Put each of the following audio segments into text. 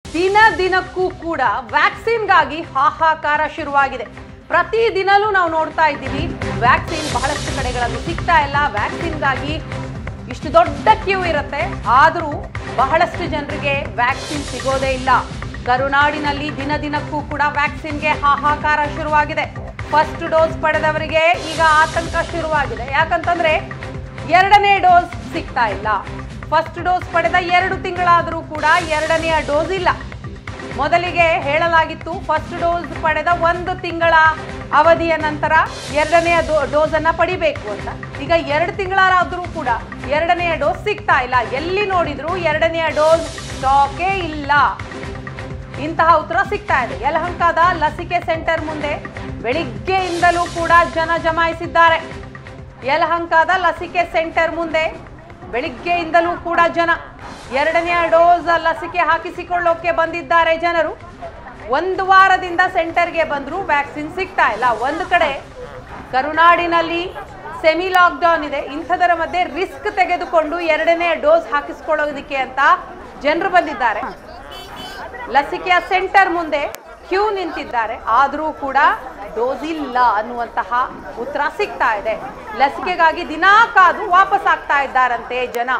ದಿನ ದಿನಕ್ಕೂ ಕೂಡ ವ್ಯಾಕ್ಸಿನ್ಗಾಗಿ ಹಾಹಾಕಾರ ಶುರುವಾಗಿದೆ ಪ್ರತಿ ದಿನಲೂ ನಾವು ನೋಡ್ತಾ ಇದ್ದೀವಿ ವ್ಯಾಕ್ಸಿನ್ ಬಹಳಷ್ಟು ಕಡೆಗಳಲ್ಲಿ ಸಿಗ್ತಾ ಇಲ್ಲ ವ್ಯಾಕ್ಸಿನ್ಗಾಗಿ ಇಷ್ಟು ದೊಡ್ಡ ಕ್ಯೂ ಇರುತ್ತೆ ಆದರೂ ಬಹಳಷ್ಟು ಜನರಿಗೆ ವ್ಯಾಕ್ಸಿನ್ ಸಿಗೋದೇ ಇಲ್ಲ ಕರುನಾಡಿನಲ್ಲಿ ದಿನ ದಿನಕ್ಕೂ ಕೂಡ ವ್ಯಾಕ್ಸಿನ್ಗೆ ಹಾಹಾಕಾರ ಶುರುವಾಗಿದೆ ಫಸ್ಟ್ ಡೋಸ್ ಪಡೆದವರಿಗೆ ಈಗ ಆತಂಕ ಶುರುವಾಗಿದೆ ಯಾಕಂತಂದ್ರೆ ಎರಡನೇ ಡೋಸ್ ಸಿಗ್ತಾ ಇಲ್ಲ ಫಸ್ಟ್ ಡೋಸ್ ಪಡೆದ ಎರಡು ತಿಂಗಳಾದರೂ ಕೂಡ ಎರಡನೆಯ ಡೋಸ್ ಇಲ್ಲ ಮೊದಲಿಗೆ ಹೇಳಲಾಗಿತ್ತು ಫಸ್ಟ್ ಡೋಸ್ ಪಡೆದ ಒಂದು ತಿಂಗಳ ಅವಧಿಯ ನಂತರ ಎರಡನೆಯ ಡೋಸ್ ಅನ್ನ ಪಡಿಬೇಕು ಅಂತ ಈಗ ಎರಡು ತಿಂಗಳಾದ್ರೂ ಕೂಡ ಎರಡನೆಯ ಡೋಸ್ ಸಿಗ್ತಾ ಇಲ್ಲ ಎಲ್ಲಿ ನೋಡಿದ್ರು ಎರಡನೆಯ ಡೋಸ್ ಸ್ಟಾಕೇ ಇಲ್ಲ ಇಂತಹ ಉತ್ತರ ಸಿಗ್ತಾ ಇದೆ ಯಲಹಂಕದ ಲಸಿಕೆ ಸೆಂಟರ್ ಮುಂದೆ ಬೆಳಿಗ್ಗೆಯಿಂದಲೂ ಕೂಡ ಜನ ಜಮಾಯಿಸಿದ್ದಾರೆ ಯಲಹಂಕದ ಲಸಿಕೆ ಸೆಂಟರ್ ಮುಂದೆ ಬೆಳಿಗ್ಗೆಯಿಂದಲೂ ಕೂಡ ಜನ ಎರಡನೆಯ ಡೋಸ್ ಲಸಿಕೆ ಹಾಕಿಸಿಕೊಳ್ಳೋಕೆ ಬಂದಿದ್ದಾರೆ ಜನರು ಒಂದು ವಾರದಿಂದ ಸೆಂಟರ್ಗೆ ಬಂದರೂ ವ್ಯಾಕ್ಸಿನ್ ಸಿಗ್ತಾ ಇಲ್ಲ ಒಂದು ಕಡೆ ಕರುನಾಡಿನಲ್ಲಿ ಸೆಮಿ ಲಾಕ್ಡೌನ್ ಇದೆ ಇಂಥದರ ಮಧ್ಯೆ ರಿಸ್ಕ್ ತೆಗೆದುಕೊಂಡು ಎರಡನೇ ಡೋಸ್ ಹಾಕಿಸ್ಕೊಳ್ಳೋದಕ್ಕೆ ಅಂತ ಜನರು ಬಂದಿದ್ದಾರೆ ಲಸಿಕೆಯ ಸೆಂಟರ್ ಮುಂದೆ ಕ್ಯೂ ನಿಂತಿದ್ದಾರೆ ಆದರೂ ಕೂಡ ಡೋಸ್ ಇಲ್ಲ ಅನ್ನುವಂತಹ ಉತ್ತರ ಸಿಗ್ತಾ ಇದೆ ಲಸಿಕೆಗಾಗಿ ದಿನಾ ಕಾದು ವಾಪಸ್ ಆಗ್ತಾ ಇದ್ದಾರಂತೆ ಜನ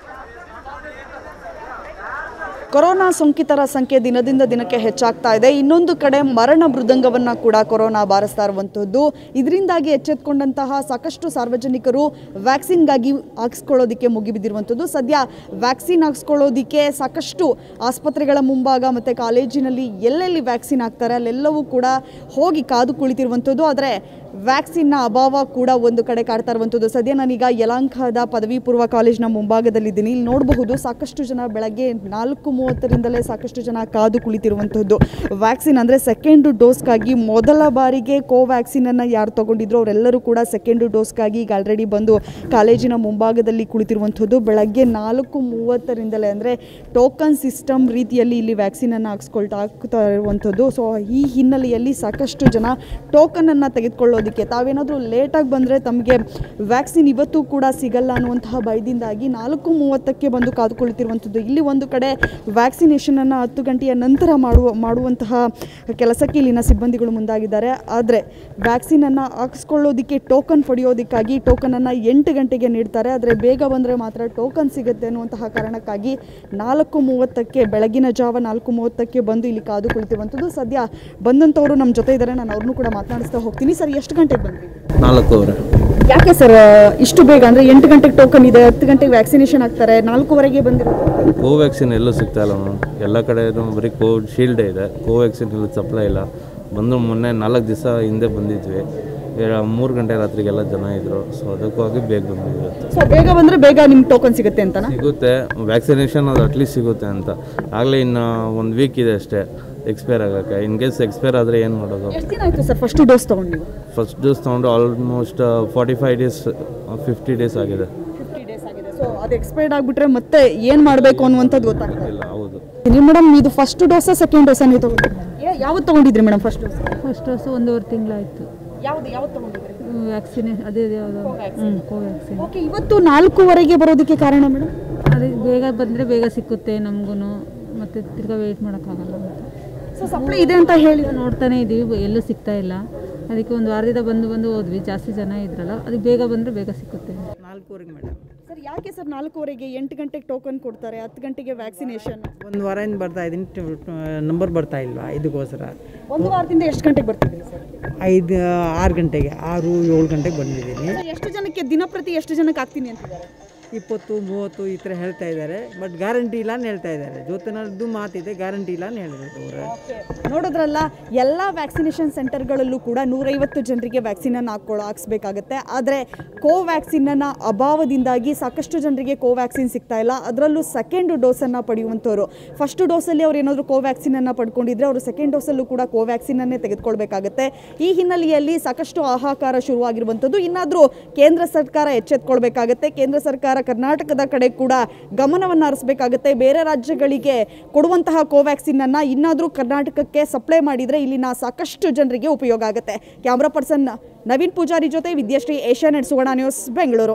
ಕೊರೋನಾ ಸೋಂಕಿತರ ಸಂಖ್ಯೆ ದಿನದಿಂದ ದಿನಕ್ಕೆ ಹೆಚ್ಚಾಗ್ತಾ ಇದೆ ಇನ್ನೊಂದು ಕಡೆ ಮರಣ ಮೃದಂಗವನ್ನು ಕೂಡ ಕೊರೋನಾ ಬಾರಿಸ್ತಾ ಇರುವಂಥದ್ದು ಇದರಿಂದಾಗಿ ಎಚ್ಚೆತ್ಕೊಂಡಂತಹ ಸಾಕಷ್ಟು ಸಾರ್ವಜನಿಕರು ವ್ಯಾಕ್ಸಿನ್ಗಾಗಿ ಹಾಕ್ಸ್ಕೊಳ್ಳೋದಕ್ಕೆ ಮುಗಿಬಿದ್ದಿರುವಂಥದ್ದು ಸದ್ಯ ವ್ಯಾಕ್ಸಿನ್ ಹಾಕ್ಸ್ಕೊಳ್ಳೋದಕ್ಕೆ ಸಾಕಷ್ಟು ಆಸ್ಪತ್ರೆಗಳ ಮುಂಭಾಗ ಮತ್ತು ಕಾಲೇಜಿನಲ್ಲಿ ಎಲ್ಲೆಲ್ಲಿ ವ್ಯಾಕ್ಸಿನ್ ಹಾಕ್ತಾರೆ ಅಲ್ಲೆಲ್ಲವೂ ಕೂಡ ಹೋಗಿ ಕಾದು ಕುಳಿತಿರುವಂಥದ್ದು ಆದರೆ ವ್ಯಾಕ್ಸಿನ್ನ ಅಭಾವ ಕೂಡ ಒಂದು ಕಡೆ ಕಾಡ್ತಾ ಇರುವಂಥದ್ದು ಸದ್ಯ ನಾನೀಗ ಯಲಾಂಕದ ಪದವಿ ಪೂರ್ವ ಕಾಲೇಜಿನ ಮುಂಭಾಗದಲ್ಲಿದ್ದೀನಿ ಇಲ್ಲಿ ನೋಡಬಹುದು ಸಾಕಷ್ಟು ಜನ ಬೆಳಗ್ಗೆ ನಾಲ್ಕು ಮೂವತ್ತರಿಂದಲೇ ಸಾಕಷ್ಟು ಜನ ಕಾದು ಕುಳಿತಿರುವಂಥದ್ದು ವ್ಯಾಕ್ಸಿನ್ ಅಂದರೆ ಸೆಕೆಂಡ್ ಡೋಸ್ಗಾಗಿ ಮೊದಲ ಬಾರಿಗೆ ಕೋವ್ಯಾಕ್ಸಿನನ್ನು ಯಾರು ತಗೊಂಡಿದ್ರು ಅವರೆಲ್ಲರೂ ಕೂಡ ಸೆಕೆಂಡ್ ಡೋಸ್ಗಾಗಿ ಈಗ ಆಲ್ರೆಡಿ ಬಂದು ಕಾಲೇಜಿನ ಮುಂಭಾಗದಲ್ಲಿ ಕುಳಿತಿರುವಂಥದ್ದು ಬೆಳಗ್ಗೆ ನಾಲ್ಕು ಮೂವತ್ತರಿಂದಲೇ ಅಂದರೆ ಟೋಕನ್ ಸಿಸ್ಟಮ್ ರೀತಿಯಲ್ಲಿ ಇಲ್ಲಿ ವ್ಯಾಕ್ಸಿನನ್ನು ಹಾಕ್ಸ್ಕೊಳ್ತಾ ಹಾಕ್ತಾ ಇರುವಂಥದ್ದು ಸೊ ಈ ಹಿನ್ನೆಲೆಯಲ್ಲಿ ಸಾಕಷ್ಟು ಜನ ಟೋಕನನ್ನು ತೆಗೆದುಕೊಳ್ಳೋದಕ್ಕೆ ತಾವೇನಾದರೂ ಲೇಟಾಗಿ ಬಂದರೆ ತಮಗೆ ವ್ಯಾಕ್ಸಿನ್ ಇವತ್ತು ಕೂಡ ಸಿಗಲ್ಲ ಅನ್ನುವಂತಹ ಭಯದಿಂದಾಗಿ ನಾಲ್ಕು ಮೂವತ್ತಕ್ಕೆ ಬಂದು ಕಾದುಕೊಳ್ಳುತ್ತಿರುವಂಥದ್ದು ಇಲ್ಲಿ ಒಂದು ಕಡೆ ವ್ಯಾಕ್ಸಿನೇಷನನ್ನು ಹತ್ತು ಗಂಟೆಯ ನಂತರ ಮಾಡುವ ಮಾಡುವಂತಹ ಕೆಲಸಕ್ಕೆ ಇಲ್ಲಿನ ಸಿಬ್ಬಂದಿಗಳು ಮುಂದಾಗಿದ್ದಾರೆ ಆದರೆ ವ್ಯಾಕ್ಸಿನನ್ನು ಹಾಕಿಸ್ಕೊಳ್ಳೋದಕ್ಕೆ ಟೋಕನ್ ಪಡೆಯೋದಕ್ಕಾಗಿ ಟೋಕನನ್ನು ಎಂಟು ಗಂಟೆಗೆ ನೀಡ್ತಾರೆ ಆದರೆ ಬೇಗ ಬಂದರೆ ಮಾತ್ರ ಟೋಕನ್ ಸಿಗುತ್ತೆ ಅನ್ನುವಂತಹ ಕಾರಣಕ್ಕಾಗಿ ನಾಲ್ಕು ಮೂವತ್ತಕ್ಕೆ ಬೆಳಗಿನ ಜಾವ ನಾಲ್ಕು ಮೂವತ್ತಕ್ಕೆ ಬಂದು ಇಲ್ಲಿ ಕಾದು ಕುಳಿತಿರುವಂಥದ್ದು ಸದ್ಯ ಬಂದಂಥವರು ನಮ್ಮ ಜೊತೆ ಇದ್ದಾರೆ ನಾನು ಅವ್ರನ್ನೂ ಕೂಡ ಮಾತನಾಡಿಸ್ತಾ ಹೋಗ್ತೀನಿ ಸರ್ ಎಷ್ಟು ಗಂಟೆಗೆ ಬಂದ್ರಿ ನಾಲ್ಕೂವರೆ ಯಾಕೆ ಸರ್ ಇಷ್ಟು ಬೇಗ ಅಂದರೆ ಎಂಟು ಗಂಟೆಗೆ ಟೋಕನ್ ಇದೆ ಹತ್ತು ಗಂಟೆಗೆ ವ್ಯಾಕ್ಸಿನೇಷನ್ ಆಗ್ತಾರೆ ನಾಲ್ಕೂವರೆಗೆ ಬಂದಿರೋದು ಕೋವ್ಯಾಕ್ಸಿನ್ ಎಲ್ಲೂ ಸಿಗ್ತಾ ಇಲ್ಲ ಮ್ಯಾಮ್ ಎಲ್ಲ ಕಡೆ ಬರೀ ಕೋವಿಡ್ ಶೀಲ್ಡೇ ಇದೆ ಕೋವ್ಯಾಕ್ಸಿನ್ ಎಲ್ಲೂ ಸಪ್ಲೈ ಇಲ್ಲ ಬಂದು ಮೊನ್ನೆ ನಾಲ್ಕು ದಿವಸ ಹಿಂದೆ ಬಂದಿದ್ವಿ ಮೂರು ಗಂಟೆ ರಾತ್ರಿಗೆಲ್ಲ ಜನ ಇದ್ದರು ಸೊ ಅದಕ್ಕಾಗಿ ಬೇಗ ಬಂದಿದ್ವಿ ಇವತ್ತು ಸೊ ಬೇಗ ಬಂದರೆ ಬೇಗ ನಿಮ್ಗೆ ಟೋಕನ್ ಸಿಗುತ್ತೆ ಅಂತನಾ ಸಿಗುತ್ತೆ ವ್ಯಾಕ್ಸಿನೇಷನ್ ಅದು ಅಟ್ಲೀಸ್ಟ್ ಸಿಗುತ್ತೆ ಅಂತ ಆಗಲೇ ಇನ್ನು ಒಂದು ವೀಕ್ ಇದೆ ಅಷ್ಟೇ ಎಕ್ಸ್ಪೈರ್ ಆಗೋಕ್ಕೆ ಇನ್ ಕೇಸ್ ಎಕ್ಸ್ಪೈರ್ ಆದರೆ ಏನು ಮಾಡೋದು ಎಷ್ಟು ದಿನ ಆಯಿತು ಸರ್ ಫಸ್ಟು ಡೋಸ್ ತೊಗೊಂಡು ನೀವು ಫಸ್ಟ್ ಡೋಸ್ ತೊಗೊಂಡು almost forty five days fifty days ಆಗಿದೆ ಫಿಫ್ಟಿ ಡೇಸ್ ಆಗಿದೆ ಸೊ ಅದು ಎಕ್ಸ್ಪೈರ್ಡ್ ಆಗಿಬಿಟ್ರೆ ಮತ್ತೆ ಏನು ಮಾಡಬೇಕು ಅನ್ನುವಂಥದ್ದು ಗೊತ್ತಾಗ್ತದೆ ಇಲ್ಲ ಹೌದು ನೀವು ಮೇಡಮ್ ಇದು ಫಸ್ಟ್ ಡೋಸಾ ಸೆಕೆಂಡ್ ಡೋಸಾ ನೀವು ತೊಗೊಂಡಿದ್ರಿ ಯಾವತ್ತು ತೊಗೊಂಡಿದ್ರಿ madam first dose first dose ಒಂದೂವರೆ ತಿಂಗಳಾಯಿತು ಯಾವ್ದು ಯಾವತ್ತು ತೊಗೊಂಡಿದ್ರಿ ವ್ಯಾಕ್ಸಿನ್ ಅದೇ ಯಾವುದು ಹ್ಞೂ ಕೋವ್ಯಾಕ್ಸಿನ್ ಓಕೆ ಇವತ್ತು ನಾಲ್ಕೂವರೆಗೆ ಬರೋದಕ್ಕೆ ಕಾರಣ ಮೇಡಮ್ ಅದೇ ಬೇಗ ಬಂದರೆ ಬೇಗ ಸಿಕ್ಕುತ್ತೆ ನಮಗೂ ಮತ್ತು ತಿರ್ಗಾ ವೆಯ್ಟ್ ಮಾಡೋಕ್ಕಾಗಲ್ಲ ಅಂತ ಸೊ ಸಪ್ಲೈ ಇದೆ ಅಂತ ಹೇಳಿ ನೋಡ್ತಾನೆ ಇದ್ದೀವಿ ಎಲ್ಲೂ ಸಿಗ್ತಾ ಇಲ್ಲ ಅದಕ್ಕೆ ಒಂದು ವಾರದಿಂದ ಬಂದು ಬಂದು ಹೋದ್ವಿ ಜಾಸ್ತಿ ಜನ ಇದ್ರಲ್ಲ ಅದಕ್ಕೆ ಬೇಗ ಬಂದರೆ ಬೇಗ ಸಿಕ್ಕುತ್ತೆ ನಾಲ್ಕೂವರೆಗೆ ಮೇಡಮ್ ಸರ್ ಯಾಕೆ ಸರ್ ನಾಲ್ಕೂವರೆಗೆ ಎಂಟು ಗಂಟೆಗೆ ಟೋಕನ್ ಕೊಡ್ತಾರೆ ಹತ್ತು ಗಂಟೆಗೆ ವ್ಯಾಕ್ಸಿನೇಷನ್ ಒಂದು ವಾರದಿಂದ ಬರ್ತಾ ಇದ್ದೀನಿ ನಂಬರ್ ಬರ್ತಾ ಇಲ್ವಾ ಇದಕ್ಕೋಸ್ಕರ ಒಂದು ವಾರದಿಂದ ಎಷ್ಟು ಗಂಟೆಗೆ ಬರ್ತಿದ್ದೀರಿ ಸರ್ ಐದು ಆರು ಗಂಟೆಗೆ ಆರು ಏಳು ಗಂಟೆಗೆ ಬಂದಿದ್ದೀನಿ ಸರ್, ಎಷ್ಟು ಜನಕ್ಕೆ ದಿನಪ್ರತಿ ಎಷ್ಟು ಜನಕ್ಕೆ ಆಗ್ತೀನಿ ಅಂತಿದ್ದಾರೆ ಇಪ್ಪತ್ತು ಮೂವತ್ತು ಈ ಥರ ಹೇಳ್ತಾ ಇದ್ದಾರೆ ಬಟ್ ಗ್ಯಾರಂಟಿ ಇಲ್ಲ ಅಂತ ಹೇಳ್ತಾ ಇದ್ದಾರೆ ಜೊತೆನದ್ದು ಮಾತಿದೆ ಗ್ಯಾರಂಟಿ ಇಲ್ಲ ಅಂತ ಹೇಳಿದ್ರು ಅವರು ನೋಡಿದ್ರಲ್ಲ ಎಲ್ಲ ವ್ಯಾಕ್ಸಿನೇಷನ್ ಸೆಂಟರ್ಗಳಲ್ಲೂ ಕೂಡ ನೂರೈವತ್ತು ಜನರಿಗೆ ವ್ಯಾಕ್ಸಿನನ್ನು ಹಾಕ್ಕೊಳ್ಳೋ ಹಾಕ್ಸ್ಬೇಕಾಗತ್ತೆ ಆದರೆ ಕೋವ್ಯಾಕ್ಸಿನನ್ನು ಅಭಾವದಿಂದಾಗಿ ಸಾಕಷ್ಟು ಜನರಿಗೆ ಕೋವ್ಯಾಕ್ಸಿನ್ ಸಿಗ್ತಾ ಇಲ್ಲ ಅದರಲ್ಲೂ ಸೆಕೆಂಡ್ ಡೋಸನ್ನು ಪಡೆಯುವಂಥವ್ರು ಫಸ್ಟ್ ಡೋಸಲ್ಲಿ ಅವ್ರು ಏನಾದರೂ ಕೋವ್ಯಾಕ್ಸಿನನ್ನು ಪಡ್ಕೊಂಡಿದ್ರೆ ಅವರು ಸೆಕೆಂಡ್ ಡೋಸಲ್ಲೂ ಕೂಡ ಕೋವ್ಯಾಕ್ಸಿನನ್ನೇ ತೆಗೆದುಕೊಳ್ಬೇಕಾಗತ್ತೆ ಈ ಹಿನ್ನೆಲೆಯಲ್ಲಿ ಸಾಕಷ್ಟು ಹಾಹಾಕಾರ ಶುರುವಾಗಿರುವಂಥದ್ದು ಇನ್ನಾದರೂ ಕೇಂದ್ರ ಸರ್ಕಾರ ಎಚ್ಚೆತ್ಕೊಳ್ಬೇಕಾಗತ್ತೆ ಕೇಂದ್ರ ಸರ್ಕಾರ ಕರ್ನಾಟಕದ ಕಡೆ ಕೂಡ ಗಮನವನ್ನು ಹರಿಸಬೇಕಾಗತ್ತೆ ಬೇರೆ ರಾಜ್ಯಗಳಿಗೆ ಕೊಡುವಂತಹ ಕೋವ್ಯಾಕ್ಸಿನನ್ನು ಇನ್ನಾದರೂ ಕರ್ನಾಟಕಕ್ಕೆ ಸಪ್ಲೈ ಮಾಡಿದರೆ ಇಲ್ಲಿನ ಸಾಕಷ್ಟು ಜನರಿಗೆ ಉಪಯೋಗ ಆಗುತ್ತೆ ಕ್ಯಾಮ್ರಾ ಪರ್ಸನ್ ನವೀನ್ ಪೂಜಾರಿ ಜೊತೆ ವಿದ್ಯಾಶ್ರೀ ಏಷ್ಯಾನೆಟ್ ಸುವರ್ಣ ನ್ಯೂಸ್ ಬೆಂಗಳೂರು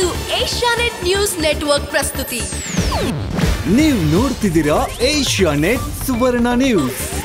ಇದು ಏಷ್ಯಾನೆಟ್ ನ್ಯೂಸ್ ನೆಟ್ವರ್ಕ್ ಪ್ರಸ್ತುತಿ ನೀವು ನೋಡ್ತಿದ್ದೀರಾ ಏಷ್ಯಾ ನೆಟ್ ಸುವರ್ಣ ನ್ಯೂಸ್